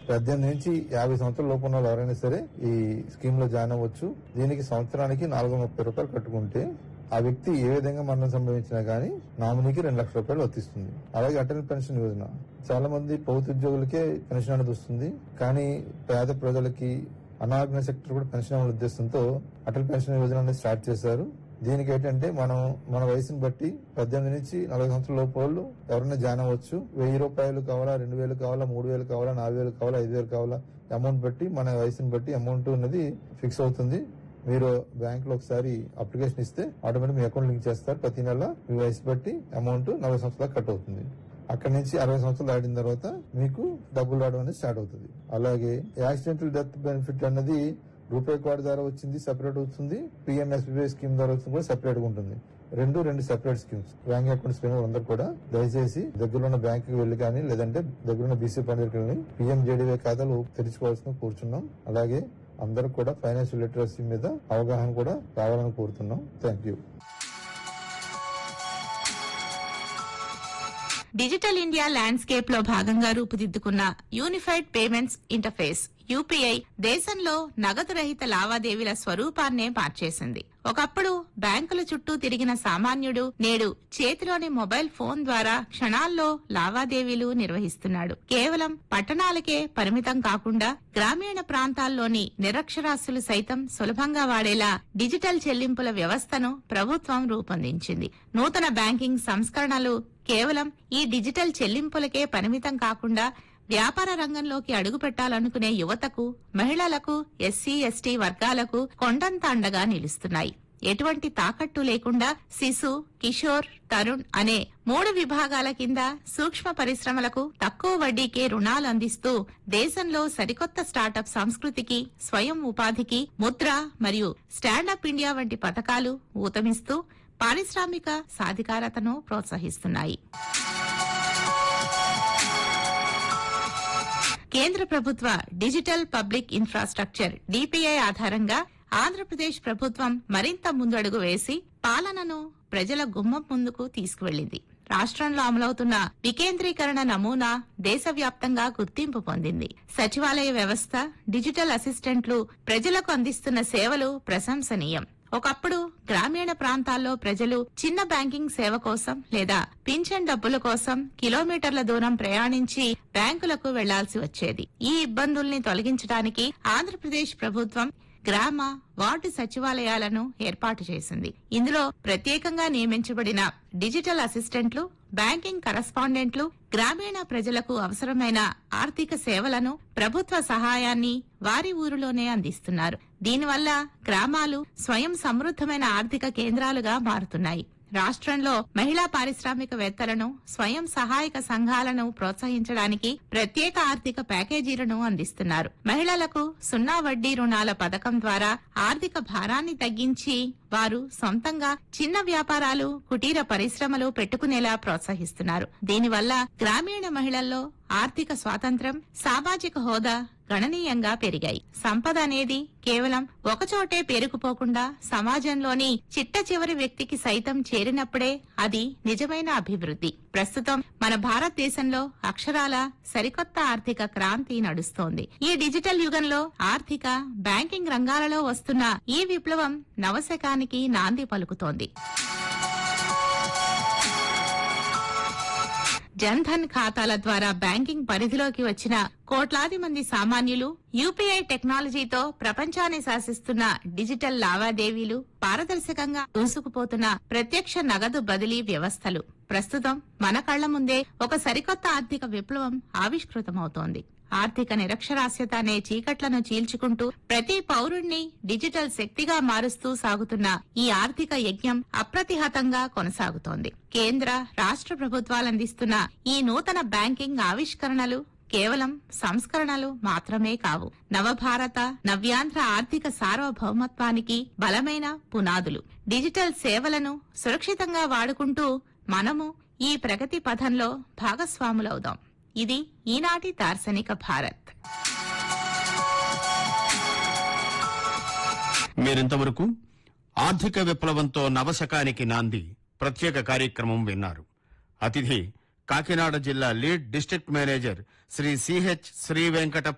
పద్దెనిమిది నుంచి యాభై సంవత్సరాల లోపు ఉన్న వాళ్ళు ఎవరైనా సరే ఈ స్కీమ్ లో జాయిన్ అవ్వచ్చు దీనికి సంవత్సరానికి నాలుగు వందల ముప్పై రూపాయలు కట్టుకుంటే ఆ వ్యక్తి ఏ విధంగా మరణం సంభవించినా గానీ నామినీకి రెండు లక్షల రూపాయలు వర్తిస్తుంది అలాగే అటల్ పెన్షన్ యోజన చాలా మంది ప్రభుత్వ ఉద్యోగులకే పెన్షన్ అనేది వస్తుంది కానీ పేద ప్రజలకి అనార్గనైజ్ సెక్టర్ కూడా పెన్షన్ అమలు ఉద్దేశంతో అటల్ పెన్షన్ యోజన అనేది స్టార్ట్ చేశారు దీనికి ఏంటంటే మనం మన వయసుని బట్టి పద్దెనిమిది నుంచి నలభై సంవత్సరాల లోపు వాళ్ళు ఎవరైనా జాయిన్ అవ్వచ్చు వెయ్యి రూపాయలు కావాలా రెండు వేలు కావాలా మూడు వేలు కావాలా నాలుగు వేలు కావాలా ఐదు వేలు కావాలా అమౌంట్ బట్టి మన వయసుని బట్టి అమౌంట్ అనేది ఫిక్స్ అవుతుంది మీరు బ్యాంక్ లో ఒకసారి అప్లికేషన్ ఇస్తే ఆటోమేటిక్ మీ అకౌంట్ లింక్ చేస్తారు ప్రతి నెల మీ వయసు బట్టి అమౌంట్ నలభై సంవత్సరాలకు కట్ అవుతుంది అక్కడి నుంచి అరవై సంవత్సరాలు దాటిన తర్వాత మీకు డబ్బులు రావడం అనేది స్టార్ట్ అవుతుంది అలాగే యాక్సిడెంటల్ డెత్ బెనిఫిట్ అన్నది రూపే కార్డు ద్వారా వచ్చింది సెపరేట్ అవుతుంది పిఎంఎస్బిఐ స్కీమ్ ద్వారా వచ్చింది కూడా సెపరేట్ గా ఉంటుంది రెండు రెండు సెపరేట్ స్కీమ్స్ బ్యాంక్ అకౌంట్స్ పైన అందరూ కూడా దయచేసి దగ్గర ఉన్న బ్యాంక్ కి వెళ్ళి కానీ లేదంటే దగ్గర ఉన్న బీసీ ఫండ్ దగ్గరికి వెళ్ళి పిఎంజేడీవై ఖాతాలు తెరుచుకోవాల్సిన కూర్చున్నాం అలాగే అందరూ కూడా ఫైనాన్షియల్ లిటరసీ మీద అవగాహన కూడా రావాలని కోరుతున్నాం thank you digital India landscape లో భాగంగా రూపుదిద్దుకున్న యూనిఫైడ్ పేమెంట్స్ ఇంటర్ఫేస్ యూపీఐ దేశంలో నగదు రహిత లావాదేవీల స్వరూపాన్నే మార్చేసింది ఒకప్పుడు బ్యాంకుల చుట్టూ తిరిగిన సామాన్యుడు నేడు చేతిలోని మొబైల్ ఫోన్ ద్వారా క్షణాల్లో లావాదేవీలు నిర్వహిస్తున్నాడు కేవలం పట్టణాలకే పరిమితం కాకుండా గ్రామీణ ప్రాంతాల్లోని నిరక్షరాస్యులు సైతం సులభంగా వాడేలా డిజిటల్ చెల్లింపుల వ్యవస్థను ప్రభుత్వం రూపొందించింది నూతన బ్యాంకింగ్ సంస్కరణలు కేవలం ఈ డిజిటల్ చెల్లింపులకే పరిమితం కాకుండా వ్యాపార రంగంలోకి అడుగు పెట్టాలనుకునే యువతకు మహిళలకు ఎస్సీ ఎస్టీ వర్గాలకు కొండంత అండగా నిలుస్తున్నాయి ఎటువంటి తాకట్టు లేకుండా శిశు కిషోర్ తరుణ్ అనే మూడు విభాగాల కింద సూక్ష్మ పరిశ్రమలకు తక్కువ వడ్డీకే రుణాలు అందిస్తూ దేశంలో సరికొత్త స్టార్టప్ సంస్కృతికి స్వయం ఉపాధికి ముద్ర మరియు స్టాండప్ ఇండియా వంటి పథకాలు ఊతమిస్తూ పారిశ్రామిక సాధికారతను ప్రోత్సహిస్తున్నాయి కేంద్ర ప్రభుత్వ డిజిటల్ పబ్లిక్ ఇన్ఫ్రాస్ట్రక్చర్ డిపిఐ ఆధారంగా ఆంధ్రప్రదేశ్ ప్రభుత్వం మరింత ముందడుగు వేసి పాలనను ప్రజల గుమ్మం ముందుకు తీసుకువెళ్లింది రాష్ట్రంలో అమలవుతున్న వికేంద్రీకరణ నమూనా దేశవ్యాప్తంగా గుర్తింపు పొందింది సచివాలయ వ్యవస్థ డిజిటల్ అసిస్టెంట్లు ప్రజలకు అందిస్తున్న సేవలు ప్రశంసనీయం ఒకప్పుడు గ్రామీణ ప్రాంతాల్లో ప్రజలు చిన్న బ్యాంకింగ్ సేవ కోసం లేదా పింఛన్ డబ్బుల కోసం కిలోమీటర్ల దూరం ప్రయాణించి బ్యాంకులకు వెళ్లాల్సి వచ్చేది ఈ ఇబ్బందుల్ని తొలగించడానికి ఆంధ్రప్రదేశ్ ప్రభుత్వం గ్రామ వార్డు సచివాలయాలను ఏర్పాటు చేసింది ఇందులో ప్రత్యేకంగా నియమించబడిన డిజిటల్ అసిస్టెంట్లు బ్యాంకింగ్ కరస్పాండెంట్లు గ్రామీణ ప్రజలకు అవసరమైన ఆర్థిక సేవలను ప్రభుత్వ సహాయాన్ని వారి ఊరిలోనే అందిస్తున్నారు దీనివల్ల గ్రామాలు స్వయం సమృద్ధమైన ఆర్థిక కేంద్రాలుగా మారుతున్నాయి రాష్ట్రంలో మహిళా పారిశ్రామికవేత్తలను స్వయం సహాయక సంఘాలను ప్రోత్సహించడానికి ప్రత్యేక ఆర్థిక ప్యాకేజీలను అందిస్తున్నారు మహిళలకు సున్నా వడ్డీ రుణాల పథకం ద్వారా ఆర్థిక భారాన్ని తగ్గించి వారు సొంతంగా చిన్న వ్యాపారాలు కుటీర పరిశ్రమలు పెట్టుకునేలా ప్రోత్సహిస్తున్నారు దీనివల్ల గ్రామీణ మహిళల్లో ఆర్థిక స్వాతంత్ర్యం సామాజిక హోదా గణనీయంగా పెరిగాయి సంపద అనేది కేవలం ఒకచోటే పేరుకుపోకుండా సమాజంలోని చిట్ట చివరి వ్యక్తికి సైతం చేరినప్పుడే అది నిజమైన అభివృద్ధి ప్రస్తుతం మన భారతదేశంలో అక్షరాల సరికొత్త ఆర్థిక క్రాంతి నడుస్తోంది ఈ డిజిటల్ యుగంలో ఆర్థిక బ్యాంకింగ్ రంగాలలో వస్తున్న ఈ విప్లవం నవశకానికి నాంది పలుకుతోంది జన్ధన్ ఖాతాల ద్వారా బ్యాంకింగ్ పరిధిలోకి వచ్చిన కోట్లాది మంది సామాన్యులు యూపీఐ టెక్నాలజీతో ప్రపంచాన్ని శాసిస్తున్న డిజిటల్ లావాదేవీలు పారదర్శకంగా దూసుకుపోతున్న ప్రత్యక్ష నగదు బదిలీ వ్యవస్థలు ప్రస్తుతం మన కళ్ల ముందే ఒక సరికొత్త ఆర్థిక విప్లవం ఆవిష్కృతమవుతోంది ఆర్థిక నిరక్షరాస్యత అనే చీకట్లను చీల్చుకుంటూ ప్రతి పౌరుణ్ణి డిజిటల్ శక్తిగా మారుస్తూ సాగుతున్న ఈ ఆర్థిక యజ్ఞం అప్రతిహతంగా కొనసాగుతోంది కేంద్ర రాష్ట్ర ప్రభుత్వాలు అందిస్తున్న ఈ నూతన బ్యాంకింగ్ ఆవిష్కరణలు కేవలం సంస్కరణలు మాత్రమే కావు నవభారత నవ్యాంధ్ర ఆర్థిక సార్వభౌమత్వానికి బలమైన పునాదులు డిజిటల్ సేవలను సురక్షితంగా వాడుకుంటూ మనము ఈ ప్రగతి పథంలో భాగస్వాములవుదాం ఇది ఈనాటి దార్శనిక భారత్ మీరింతవరకు ఆర్థిక విప్లవంతో నవశకానికి నాంది ప్రత్యేక కార్యక్రమం విన్నారు అతిథి కాకినాడ జిల్లా lead district manager Shri C H Shri Venkata